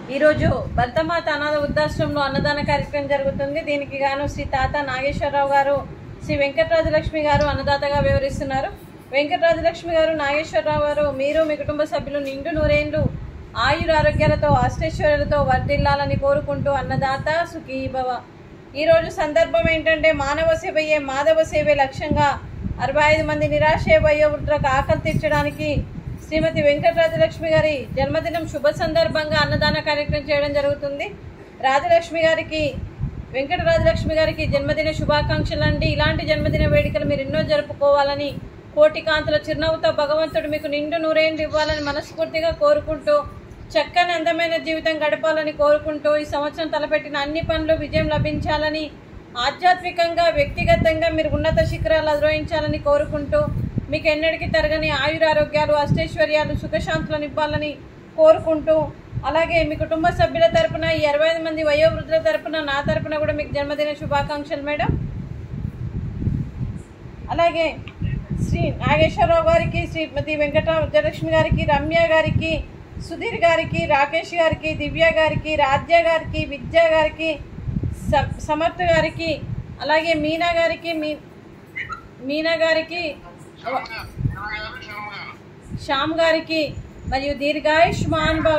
ఈరోజు భర్తమాత అనాథ వృద్ధాశ్రమంలో అన్నదాన కార్యక్రమం జరుగుతుంది దీనికి గాను శ్రీ తాత నాగేశ్వరరావు గారు శ్రీ వెంకటరాజలక్ష్మి గారు అన్నదాతగా వివరిస్తున్నారు వెంకటరాజలక్ష్మి గారు నాగేశ్వరరావు గారు మీరు మీ కుటుంబ సభ్యులు నిండు నూరేండ్లు ఆయుర ఆరోగ్యాలతో అష్టైశ్వర్యాలతో వర్ధిల్లాలని కోరుకుంటూ అన్నదాత సుఖీ భవ ఈరోజు సందర్భం ఏంటంటే మానవ సేవయే మాధవ సేవే లక్ష్యంగా అరవై ఐదు మంది నిరాశ వయోవృద్ధులకు ఆకలి తీర్చడానికి శ్రీమతి వెంకటరాజలక్ష్మి గారి జన్మదినం శుభ సందర్భంగా అన్నదాన కార్యక్రమం చేయడం జరుగుతుంది రాజలక్ష్మి గారికి వెంకటరాజలక్ష్మి గారికి జన్మదిన శుభాకాంక్షలు అండి ఇలాంటి జన్మదిన వేడుకలు మీరు ఎన్నో జరుపుకోవాలని కోటి కాంతుల చిరునవ్వుతో భగవంతుడు మీకు నిండు నూరేండు ఇవ్వాలని మనస్ఫూర్తిగా కోరుకుంటూ చక్కని అందమైన జీవితం గడపాలని కోరుకుంటూ ఈ సంవత్సరం తలపెట్టిన అన్ని పనులు విజయం లభించాలని ఆధ్యాత్మికంగా వ్యక్తిగతంగా మీరు ఉన్నత శిఖరాలు అధిరోహించాలని కోరుకుంటూ మీకు ఎన్నటికీ తరగని ఆయురారోగ్యాలు అష్టైశ్వర్యాలు సుఖశాంతులను ఇవ్వాలని కోరుకుంటూ అలాగే మీ కుటుంబ సభ్యుల తరపున ఈ అరవై ఐదు మంది వయోవృద్ధుల తరపున నా తరపున కూడా మీకు జన్మదిన శుభాకాంక్షలు మేడం అలాగే శ్రీ నాగేశ్వరరావు గారికి శ్రీమతి వెంకటరామలక్ష్మి గారికి రమ్య గారికి సుధీర్ గారికి రాకేష్ గారికి దివ్య గారికి రాజ్య గారికి విద్య గారికి స- సమర్థ్ గారికి అలాగే మీనా గారికి మీ మీనా గారికి శ్యామ్ గారికి మరియు దీర్ఘాయుష్మాన్ భవ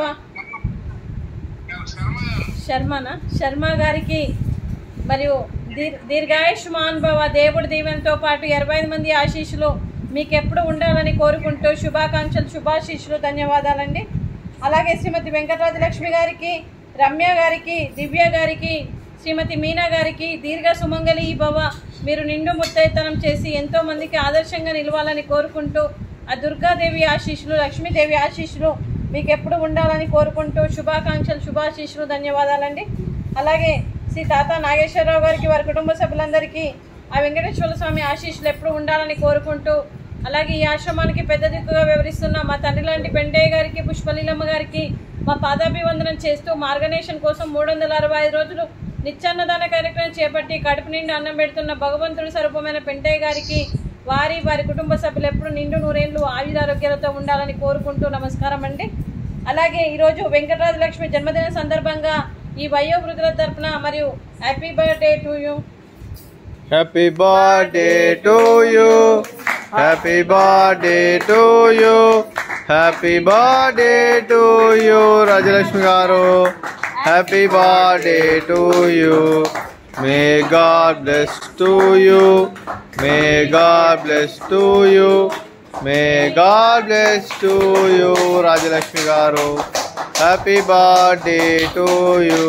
శర్మన శర్మ గారికి మరియు దీర్ దీర్ఘాయుష్మాన్ భవ దేవుడి దీవెనతో పాటు ఇరవై ఐదు మంది ఆశీస్సులు మీకు ఎప్పుడు ఉండాలని కోరుకుంటూ శుభాకాంక్షలు శుభాశీస్సులు ధన్యవాదాలండి అలాగే శ్రీమతి వెంకటరాజలక్ష్మి గారికి రమ్య గారికి దివ్య గారికి శ్రీమతి మీనా గారికి దీర్ఘ సుమంగళి భవ మీరు నిండు ముత్తైతనం చేసి ఎంతో మందికి ఆదర్శంగా నిలవాలని కోరుకుంటూ ఆ దుర్గాదేవి ఆశీస్సులు లక్ష్మీదేవి ఆశీస్సులు మీకు ఎప్పుడు ఉండాలని కోరుకుంటూ శుభాకాంక్షలు శుభాశీస్సులు ధన్యవాదాలండి అలాగే శ్రీ తాత నాగేశ్వరరావు గారికి వారి కుటుంబ సభ్యులందరికీ ఆ వెంకటేశ్వర స్వామి ఆశీస్సులు ఎప్పుడు ఉండాలని కోరుకుంటూ అలాగే ఈ ఆశ్రమానికి పెద్ద దిక్కుగా వివరిస్తున్న మా తండ్రి లాంటి పెండయ్య గారికి పుష్పలీలమ్మ గారికి మా పాదాభివందనం చేస్తూ మార్గనేషన్ కోసం మూడు వందల అరవై ఐదు రోజులు నిత్యాన్నదాన కార్యక్రమం చేపట్టి కడుపు నిండి అన్నం పెడుతున్న భగవంతుడి స్వరూపమైన పెంటయ్య గారికి వారి వారి కుటుంబ సభ్యులు ఎప్పుడు నిండు నూరేళ్లు ఆయురారోగ్యాలతో ఉండాలని కోరుకుంటూ నమస్కారం అండి అలాగే ఈరోజు వెంకటరాజ లక్ష్మి జన్మదిన సందర్భంగా ఈ వయోవృద్ధుల తరపున మరియు happy birthday to you Happy birthday to you. Happy birthday to you. Happy birthday to you, Rajalakshmi garu. Happy birthday to you. May God bless to you. May God bless to you. May God bless to you, Rajalakshmi garu. Happy birthday to you.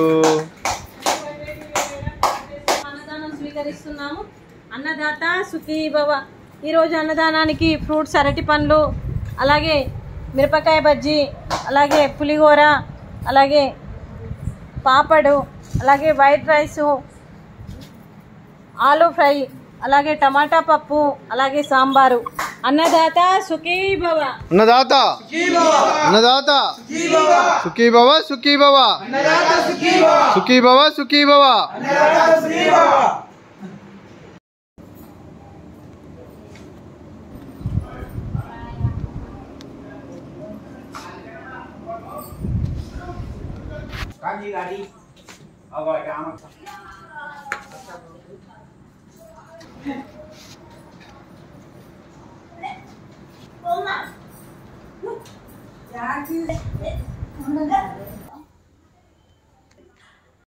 అన్నదానం స్వీకరిస్తున్నాము అన్నదాత సుఖీ భవ ఈరోజు అన్నదానానికి fruits అరటి పండ్లు అలాగే మిరపకాయ బజ్జీ అలాగే పులిహోర అలాగే పాపడు అలాగే వైట్ రైసు ఆలూ ఫ్రై అలాగే టమాటా పప్పు అలాగే సాంబారు అన్నదాత సుఖీ భవ అన్నదాత అన్నదాత సుఖీ భవ సుఖీ భవ సుఖీ భవ సుఖీ భవ काजी गाड़ी अब काम ಯಾಕೆ